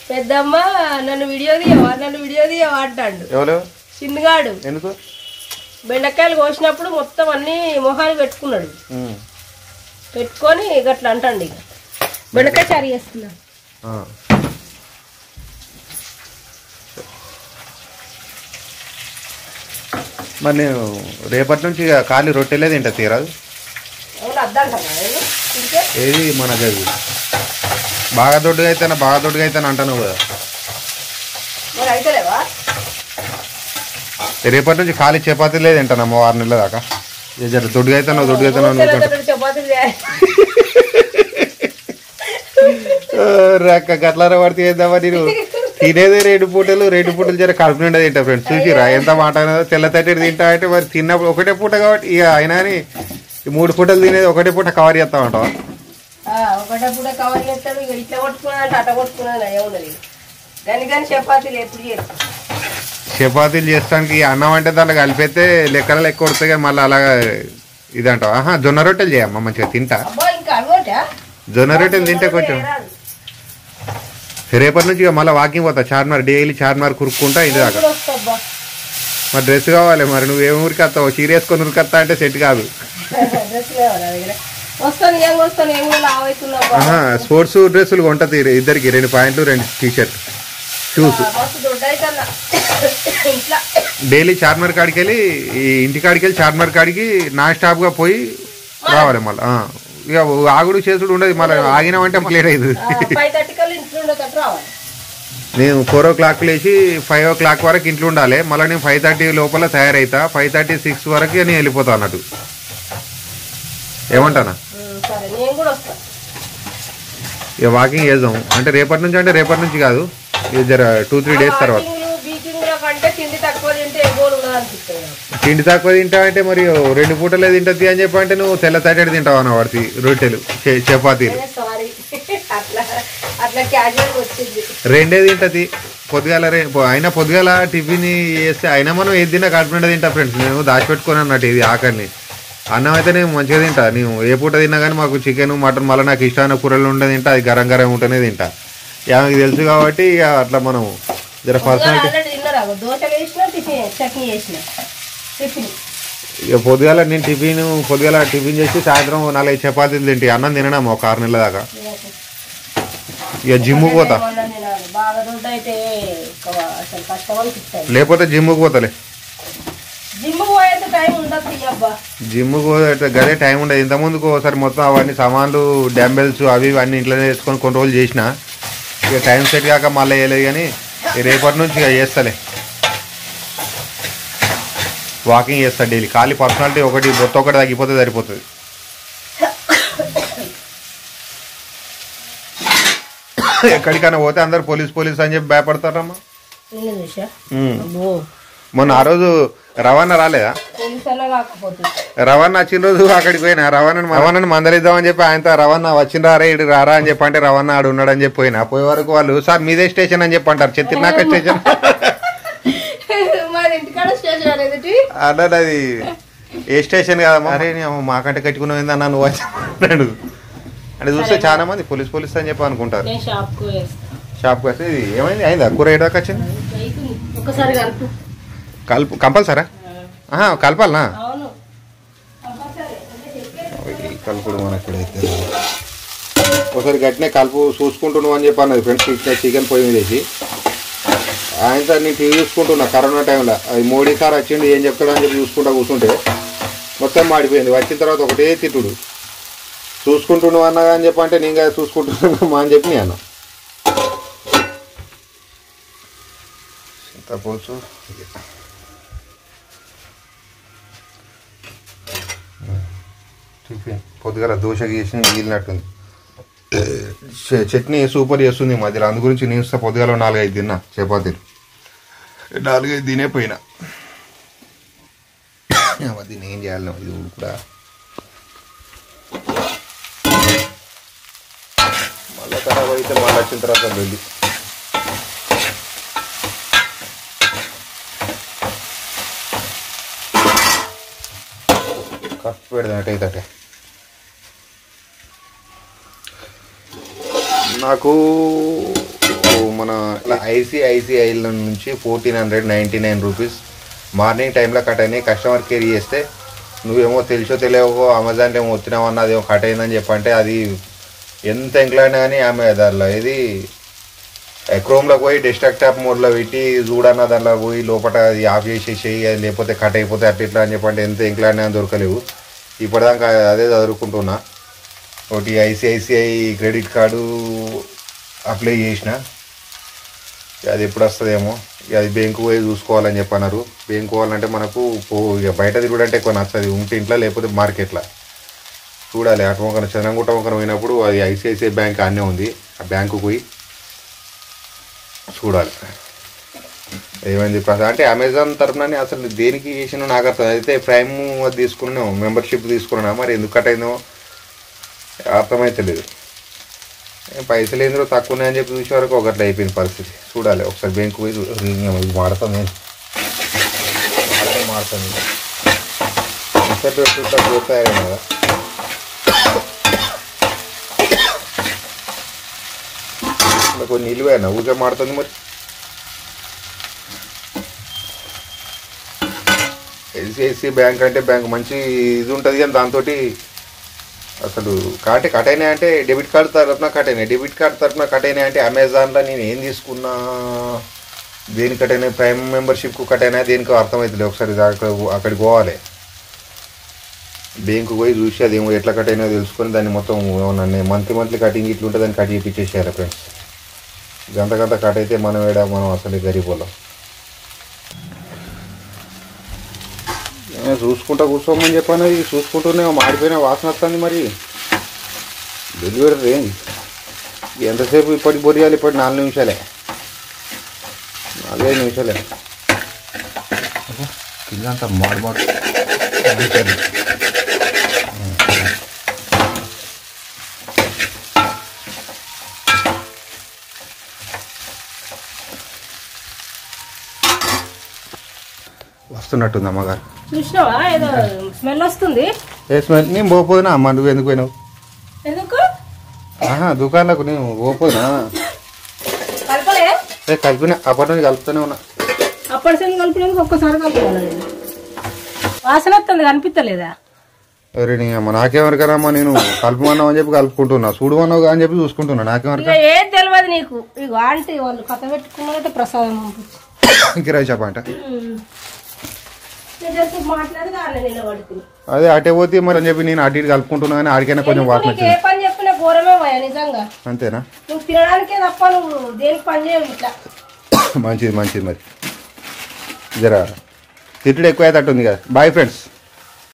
పెద్దమ్మ నన్ను వీడియో తీయవా నన్ను వీడియో తీయవా అంటాడు ఎవరు చిన్నగాడు ఎందుకు బెండకాయలు కోసినప్పుడు మొత్తం అన్ని మొహాలు పెట్టుకున్నాడు ఉమ్. పెట్టుకొని గట్లా అంటాండి ఇక బెండకాయ చారు చేస్తున్నా ఆ. మరి నేను రేపటి నుంచి ఇక ఖాళీ రొట్టెలే తింటా తీరాదు అవును అద్దంటారా నేను? ఇంకే ఏది మన గది బాగా దొడ్డుగా అయితేనా బాగా దొడ్డుగా అయితేనే అంటాను కదా మరి అయితలేవా రేపటి నుంచి ఖాళీ చపాతీలే తింటానమ్మ ఆరు నెలల దాకా ఇక జర దొడ్డుగా అయితేనో దొడ్డుగా అయితేనో అనుకుంటా తెల్లదొడ్డు చపాతీలు చేయాలి రక్క గట్లార పడితే చేద్దామా నేను తినేదే రెండు పూటలు రెండు పూటలు జర కడుపు నిండా తింటా ఫ్రెండ్స్ చూసిరా ఎంత మాట అన్నదో తెల్ల తట్టేది తింటా అంటే మరి తిన్నప్పుడు ఒకటే పూట కాబట్టి ఇక అయినా అని ఈ మూడు పూటలు తినేది ఒకటే పూట కవర్ చేస్తామంటావా ఆ, ఒకటే పూట కవర్ చేస్తాడు ఇక ఇట్లా కొట్టుకున్నాడు అట్ట కొట్టుకున్నాడు అయ్యే ఉన్నది దాని కానీ చపాతీలు ఎప్పుడు చేస్తాం చపాతీలు చేస్తానికి ఈ అన్నం అంటే దాంట్లో కలిపేస్తే లెక్కల లెక్క కొడితే కానీ మళ్ళీ అలాగా ఇదంటావా ఆహా జొన్న రొట్టెలు చేయమ్మా మంచిగా తింటా అబ్బా ఇంకా అలవాటా జొన్న రొట్టెలు తింటే కొంచెం రేపటి నుంచి ఇక మళ్ళీ వాకింగ్ పోతా చార్మార్ డైలీ చార్మార్ కురుక్కుంటా ఇంటి దాకా ఎప్పుడు వస్తాబ్బా మరి డ్రెస్ కావాలి మరి నువ్వు ఏ ఊరికి వస్తావు చీర వేసుకొని ఉరికొస్తా అంటే సెట్ కాదు డ్రెస్ లేవా నా దగ్గర వస్తాను ఏం వస్తాను ఏం కూడా లావైతున్నా ఆహా స్పోర్ట్స్ డ్రెస్సులు కొంటది ఇద్దరికి రెండు పాయింట్లు రెండు టీ షర్ట్ షూస్ మస్తు దొడ్డైతన్నా ఇంట్లో డైలీ చార్మార్ కాడికి వెళ్ళి ఈ ఇంటి కాడికి వెళ్ళి చార్మార్ కాడికి నాన్ స్టాప్ గా పోయి రావాలి మళ్ళీ ఇక ఆగుడు చేసుడు ఉండదు మళ్ళీ ఆగినామంటే ప్లేట్ అయింది ఫైవ్ థర్టీ కల్లా ఇంట్లో ఉండేటట్టు రావాలి నేను ఫోర్ ఓ క్లాక్ లేచి ఫైవ్ ఓ క్లాక్ వరకు ఇంట్లో ఉండాలి మళ్ళీ నేను ఫైవ్ థర్టీ లోపల తయారైతా ఫైవ్ థర్టీ సిక్స్ వరకు నేను వెళ్ళిపోతా అన్నట్టు ఏమంటానా ఉమ్, సరే నేను కూడా వస్తాను ఇక వాకింగ్ చేద్దాం అంటే రేపటి నుంచి అంటే రేపటి నుంచి కాదు ఇది జర టూ త్రీ డేస్ తర్వాత బీకింగ్ కంటే తిండి తక్కువ తింటే ఏ గోల్ ఉండదు అనిపిస్తుంది నాకు. తిండి తక్కువ తింటా అంటే మరి రెండు పూటలే తింటది అని చెప్పి అంటే నువ్వు తెల్ల తట్టడి తింటావు అన్న వాడికి రొట్టెలు చే- చపాతీలు ఏ సారీ అట్లా అట్లా క్యాజువల్ వచ్చింది రెండే తింటది పొద్దుగాల రే పొ- అయినా పొద్దుగాల టిఫిన్ చేస్తే అయినా మనం ఏది తిన్నా కడుపు నిండా తింటా ఫ్రెండ్స్ నేను దాచిపెట్టుకుని అన్నట్టు ఇది ఆకలిని అన్నం అయితే నేను మంచిగా తింటా నేను ఏ పూట తిన్నా కానీ మాకు చికెన్ మటన్ మళ్ళీ నాకు ఇష్టమైన కూరలు ఉంటే తింటా అది గరం గరం ఉంటేనే తింటా ఇక ఆమెకు తెలుసు కాబట్టి ఇక అట్లా మనం జర పర్సనాలిటీ ఆల్రెడీ తిన్నారా దోశ వేసిన టిఫిన్ చట్నీ చేసిన టిఫిన్ ఇక పొద్దుగాల నేను టిఫిన్ పొద్దుగాల టిఫిన్ చేసి సాయంత్రం నాలుగైదు చపాతీలు తింటి అన్నం తినడం ఒక ఆరు నెలల దాకా ఇక జిమ్కి పోతా ఏమన్నా తినాలి. బాగా దొడ్డు అయితే ఎక్కువ అసలు కష్టం అనిపిస్తుంది లేకపోతే జిమ్కి పోతలే జిమ్ పోయేంత టైం ఉండదు ఈ అబ్బా జిమ్కి పోతే గదే టైం ఉండదు ఇంతకుముందుకు ఒకసారి మొత్తం అవన్నీ సామాన్లు డంబెల్స్ అవి ఇవి అన్నీ ఇంట్లోనే వేసుకొని కొన్ని రోజులు చేసిన ఇక టైం సెట్ కాక మళ్ళీ వేయలేదు కానీ ఇక రేపటి నుంచి ఇక చేస్తలే వాకింగ్ చేస్తా డైలీ ఖాళీ పర్సనాలిటీ ఒకటి బొత్త ఒకటి తగ్గిపోతే సరిపోతుంది ఎక్కడికైనా పోతే అందరు పోలీస్ పోలీస్ అని చెప్పి భయపడతారమ్మా నిన్ను చూసా ఉమ్. అబ్బో మొన్న ఆ రోజు రవాణా రాలేదా పోలీస్ అన్నా కాకపోతే రవాణా వచ్చిన రోజు అక్కడికి పోయినా రవాణాని రవాణాని మందలిద్దామని చెప్పి ఆయనతో రవాణా వచ్చిన రా ఇడు రారా అని చెప్పి అంటే రవాణా ఆడు ఉన్నాడు అని చెప్పి పోయినా పోయే వరకు వాళ్ళు సార్ మీదే స్టేషన్ అని చెప్పి అంటారు చెత్తినాక స్టేషన్ మాది ఇంటికాడ స్టేషన్ అనేది అన్నాడు అది ఏ స్టేషన్ కదమ్మా అరే నీ అమ్మ మాకంటే కట్టుకున్నావు ఏందన్నా నువ్వు అని అన్నాడు అంటే చూస్తే చాలా మంది పోలీస్ పోలీస్ అని చెప్పి అనుకుంటారు నేను షాప్కు వేస్తాను షాప్కి వస్తే ఇది ఏమైంది అయిందా కూర ఏ దాకా వచ్చింది అయితుంది ఒకసారి కలుపు కలుపు కంపల్సరా ఆహా కలపాలనా అవును కంపల్సరీ. అంటే చెప్పేది ఈ కలుపుడు మనకి ఇప్పుడైతే ఒకసారి గట్టినే కలుపు చూసుకుంటున్నావు అని చెప్పి అన్నది ఫ్రెండ్స్ ఇట్లా చికెన్ పొయ్యి మీద వేసి ఆయన సార్ నేను టీవీ చూసుకుంటున్నా కరోనా టైంలో అది మోడీ సార్ వచ్చిండు ఏం చెప్తాడు అని చెప్పి చూసుకుంటా కూర్చుంటే మొత్తం మాడిపోయింది వచ్చిన తర్వాత ఒకటే తిట్టుడు చూసుకుంటున్నావు అన్నా అని చెప్పి అంటే నేను కదా చూసుకుంటున్నాను అని చెప్పి నేను అన్నా చింతపోచు టిఫిన్ పొద్దుగల దోశ చేసి మిగిలినట్టుంది చ- చట్నీ సూపర్ చేస్తుంది ఈ మధ్యలో అందు గురించి నేను ఇస్తా పొద్దుగల నాలుగైదు తిన్నా చపాతీలు నాలుగైదు తినే పోయినా దీన్ని ఏం చేయాలి ఇది కూడా మళ్ళీ ఖరాబ్ అయితే మళ్ళీ వచ్చిన తర్వాత వెళ్ళి కప్పు పెడదాటైతే నాకు మన మన ఐసిఐసిఐ నుంచి fourteen hundred ninety nine rupees morning టైంలో కట్ అయినాయి కస్టమర్ కేర్ చేస్తే నువ్వేమో తెలుసో తెలియకో అమెజాన్లో ఏమో వచ్చినావు అన్నది ఏమో కట్ అయిందని చెప్పంటే అది ఎంత ఎంక్లైనా కానీ ఆమె దానిలో ఇది క్రోమ్లోకి పోయి డెస్ట్రక్టాప్ మోడ్లో పెట్టి చూడన్న దాంట్లో పోయి లోపల అది ఆఫ్ చేసేసేయి అది లేకపోతే కట్ అయిపోతే అట్లా ఇట్లా అని చెప్పంటే ఎంత ఎంక్లైనా కానీ దొరకలేవు ఇప్పటిదాకా అదే చదువుకుంటున్నా ఒకటి ఐసిఐసిఐ క్రెడిట్ కార్డు అప్లై చేసిన అది ఎప్పుడు వస్తుందేమో ఇక అది బ్యాంకు పోయి చూసుకోవాలని చెప్పన్నారు బ్యాంకు పోవాలంటే మనకు పో ఇక బయట తిరుగుడంటే ఎక్కువ నచ్చదు ఉంటే ఇంట్లో లేకపోతే మార్కెట్లో చూడాలి అటు వంకర చంద్రంగుట్ట వంకర పోయినప్పుడు అది ఐసిఐసిఐ బ్యాంక్ అన్నీ ఉంది ఆ బ్యాంకు పోయి చూడాలి ఏమైంది ప్రస- అంటే అమెజాన్ తరఫున అసలు దేనికి చేసినా నాకు అర్థం అయితే ప్రైమ్ అది తీసుకున్నాం మెంబర్షిప్ తీసుకున్నా మరి ఎందుకు కట్ అయిందో అర్థమైతే లేదు ఏ పైసలు ఏందో తక్కువ ఉన్నాయని చెప్పి చూసే వరకు ఒకటి అయిపోయింది పరిస్థితి చూడాలి ఒకసారి బ్యాంకు పోయి చూ- ఇది మాడతాం నేను మాడతాం పోతాయి కదా ఇలా కొన్ని నిలువేనా ఊరికే మాడుతుంది మరి ఎల్సిఐసి బ్యాంక్ అంటే బ్యాంక్ మంచి ఇది ఉంటుంది కానీ దాంతో అసలు కాటే కట్ అయినాయి అంటే డెబిట్ కార్డు తరఫున కట్ అయినాయి డెబిట్ కార్డు తరఫున కట్ అయినాయి అంటే అమెజాన్లో నేను ఏం తీసుకున్నా దేనికి కట్ అయినాయి ప్రైమ్ మెంబర్షిప్కు కట్ అయినా దేనికి అర్థమవుతుంది ఒకసారి అక్కడ అక్కడికి పోవాలి బ్యాంకు పోయి చూసి అది ఏమో ఎట్లా కట్ అయినా తెలుసుకొని దాన్ని మొత్తం ఏమన్నా మంత్లీ మంత్లీ కటింగ్ ఇట్లుంటే దాన్ని కట్ చేయించేసేయాలి ఫ్రెండ్స్ గంట గంట కట్ అయితే మనం ఏడా మనం అసలు గరీబ్ వాళ్ళం ఏ, చూసుకుంటా కూర్చోమని చెప్పాను ఇది చూసుకుంటూనే మాడిపోయిన వాసన వస్తుంది మరి డెలివరీ రేంజ్ ఎంతసేపు ఇప్పటికి బొరియాలి ఇప్పటి నాలుగు నిమిషాలే నాలుగైదు నిమిషాలే కింద అంతా మాడు మాడు వస్తున్నట్టుంది అమ్మగారు చూసినావా ఏదో స్మెల్ వస్తుంది ఏ స్మెల్ నేను పోపోదునా అమ్మ నువ్వు ఎందుకు పోయినావు ఎందుకు ఆహా దుకాణంలోకి నేను పోపోదునా కలపలే ఏ కలిపిన అప్పటి నుంచి కలుపుతూనే ఉన్నా అప్పటి సెల్ కలిపినందుకు ఒక్కసారి కలుపుకోవాలి నేను. వాసన వస్తుంది కనిపిస్తలేదా అరే నీ అమ్మ నాకేమరికనమ్మా నేను కలుపుమన్నావు అని చెప్పి కలుపుకుంటున్నా చూడమన్నావు అని చెప్పి చూసుకుంటున్నా నాకేమరిక ఇక ఏం తెలియదు నీకు ఇక ఆంటీ వాళ్ళు కథ పెట్టుకున్నారంటే ప్రసాదం పంపించి కిరాయి చెప్పంట నేను జస్ట్ మాట్లాడి దాన్ని నిలబడుతుంది అదే అటే పోతే మరి అని చెప్పి నేను అటు ఇటు కలుపుకుంటున్నా కానీ ఆడికైనా కొంచెం వాసన నీకు ఏ వచ్చింది పని చెప్పినా ఘోరమే పోయా నిజంగా అంతేనా నువ్వు తినడానికే తప్ప నువ్వు దేనికి పని చేయవు ఇట్లా మంచిది మంచిది మరి జరా తిట్టుడు ఎక్కువ అవుతుంది కదా బాయ్ ఫ్రెండ్స్